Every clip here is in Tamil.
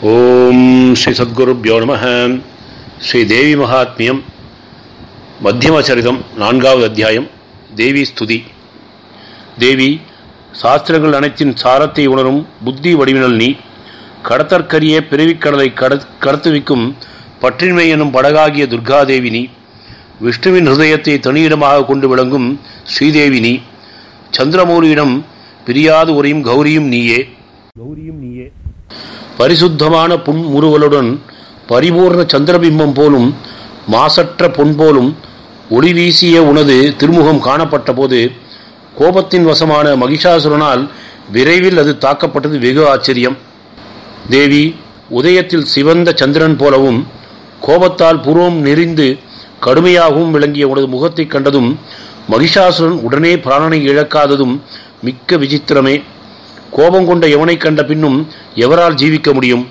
ஓம் ஸ்ரீ சத்குருப்யோ நம ஸ்ரீ தேவி மகாத்மியம் மத்தியம சரிதம் நான்காவது அத்தியாயம் தேவி ஸ்துதி தேவி சாஸ்திரங்கள் அனைத்தின் சாரத்தை உணரும் புத்தி வடிவினல் நீ கடத்தற்கரிய பிறவிக்கடலை கட கடத்துவிக்கும் பற்றின்மை எனும் படகாகிய துர்காதேவி நீ விஷ்ணுவின் ஹிருதயத்தை தனியிடமாக கொண்டு விளங்கும் ஸ்ரீதேவி நீ சந்திரமௌலியிடம் பிரியாது உரையும் கௌரியும் நீயே கௌரியும் நீயே பரிசுத்தமான புன்முறுவலுடன் பரிபூர்ண சந்திரபிம்பம் போலும் மாசற்ற பொன் போலும் ஒளி வீசிய உனது திருமுகம் காணப்பட்ட போது கோபத்தின் வசமான மகிஷாசுரனால் விரைவில் அது தாக்கப்பட்டது வெகு ஆச்சரியம் தேவி உதயத்தில் சிவந்த சந்திரன் போலவும் கோபத்தால் புருவம் நெறிந்து கடுமையாகவும் விளங்கிய உனது முகத்தைக் கண்டதும் மகிஷாசுரன் உடனே பிராணனை இழக்காததும் மிக்க விசித்திரமே கோபம் கொண்ட எவனை கண்ட பின்னும் எவரால் ஜீவிக்க முடியும்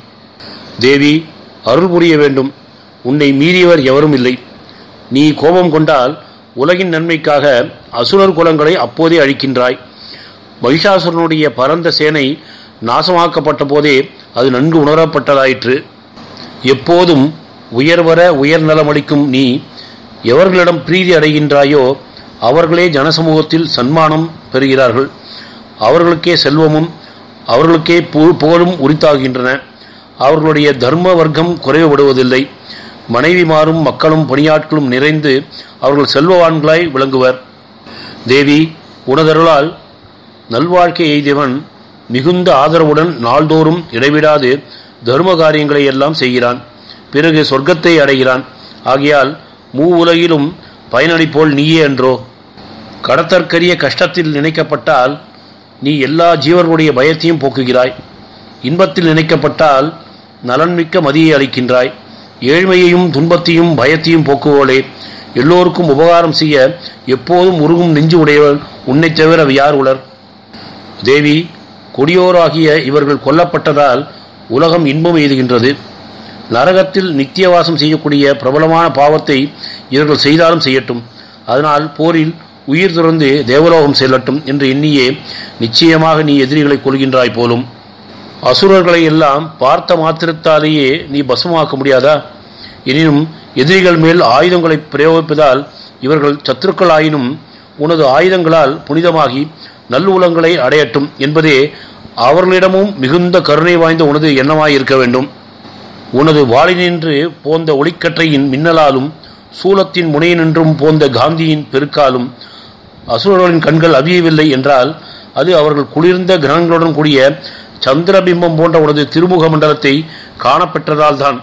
தேவி அருள் புரிய வேண்டும் உன்னை மீறியவர் எவரும் இல்லை நீ கோபம் கொண்டால் உலகின் நன்மைக்காக அசுரர் குலங்களை அப்போதே அழிக்கின்றாய் மகிஷாசுரனுடைய பரந்த சேனை நாசமாக்கப்பட்ட போதே அது நன்கு உணரப்பட்டதாயிற்று எப்போதும் உயர்வர உயர் நலமளிக்கும் நீ எவர்களிடம் பிரீதி அடைகின்றாயோ அவர்களே ஜனசமூகத்தில் சன்மானம் பெறுகிறார்கள் அவர்களுக்கே செல்வமும் அவர்களுக்கே புகழும் உரித்தாகின்றன அவர்களுடைய தர்ம வர்க்கம் குறைவுபடுவதில்லை மனைவிமாரும் மக்களும் பணியாட்களும் நிறைந்து அவர்கள் செல்வவான்களாய் விளங்குவர் தேவி உனதருளால் நல்வாழ்க்கை எய்தியவன் மிகுந்த ஆதரவுடன் நாள்தோறும் இடைவிடாது தர்ம காரியங்களை எல்லாம் செய்கிறான் பிறகு சொர்க்கத்தை அடைகிறான் ஆகையால் மூ உலகிலும் பயனளிப்போல் நீயே என்றோ கடத்தற்கரிய கஷ்டத்தில் நினைக்கப்பட்டால் நீ எல்லா ஜீவர்களுடைய பயத்தையும் போக்குகிறாய் இன்பத்தில் நினைக்கப்பட்டால் நலன்மிக்க மதியை அளிக்கின்றாய் ஏழ்மையையும் துன்பத்தையும் பயத்தையும் போக்குவோளே எல்லோருக்கும் உபகாரம் செய்ய எப்போதும் உருகும் நெஞ்சு உடையவள் உன்னைத் தவிர யார் உலர் தேவி கொடியோராகிய இவர்கள் கொல்லப்பட்டதால் உலகம் இன்பம் எய்துகின்றது நரகத்தில் நித்தியவாசம் செய்யக்கூடிய பிரபலமான பாவத்தை இவர்கள் செய்தாலும் செய்யட்டும் அதனால் போரில் உயிர் துறந்து தேவலோகம் செல்லட்டும் என்று எண்ணியே நிச்சயமாக நீ எதிரிகளை கொள்கின்றாய் போலும் அசுரர்களை எல்லாம் பார்த்த மாத்திரத்தாலேயே நீ பசுமாக்க முடியாதா எனினும் எதிரிகள் மேல் ஆயுதங்களை பிரயோகிப்பதால் இவர்கள் சத்துருக்கள் ஆயினும் உனது ஆயுதங்களால் புனிதமாகி நல்லுலங்களை அடையட்டும் என்பதே அவர்களிடமும் மிகுந்த கருணை வாய்ந்த உனது எண்ணமாயிருக்க வேண்டும் உனது வாளினின்று போந்த ஒளிக்கற்றையின் மின்னலாலும் சூலத்தின் முனையினின்றும் போந்த காந்தியின் பெருக்காலும் அசுரர்களின் கண்கள் அவியவில்லை என்றால் அது அவர்கள் குளிர்ந்த கிரகங்களுடன் கூடிய சந்திரபிம்பம் போன்ற உனது திருமுக மண்டலத்தை காணப்பெற்றதால் தான்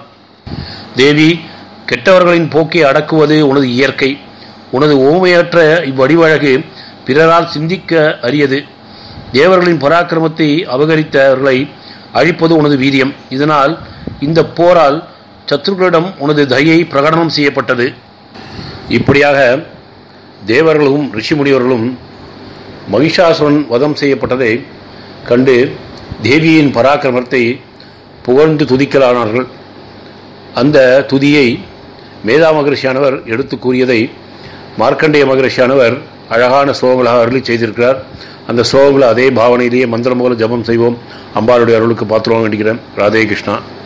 தேவி கெட்டவர்களின் போக்கை அடக்குவது உனது இயற்கை உனது ஓமையற்ற இவ்வடிவழகு பிறரால் சிந்திக்க அரியது தேவர்களின் பராக்கிரமத்தை அபகரித்தவர்களை அழிப்பது உனது வீரியம் இதனால் இந்த போரால் சத்துருக்களிடம் உனது தயை பிரகடனம் செய்யப்பட்டது இப்படியாக தேவர்களும் ரிஷிமுனிவர்களும் மகிஷாசுரன் வதம் செய்யப்பட்டதை கண்டு தேவியின் பராக்கிரமத்தை புகழ்ந்து துதிக்கலானார்கள் அந்த துதியை மேதா மகரிஷியானவர் எடுத்து கூறியதை மார்க்கண்டேய மகரிஷியானவர் அழகான ஸ்லோகங்களாக அருளி செய்திருக்கிறார் அந்த ஸ்லோகங்களை அதே பாவனையிலேயே மந்திரம் போல ஜபம் செய்வோம் அம்பாளுடைய அருளுக்கு பாத்திரம் வேண்டிக்கிறேன் ராதே கிருஷ்ணா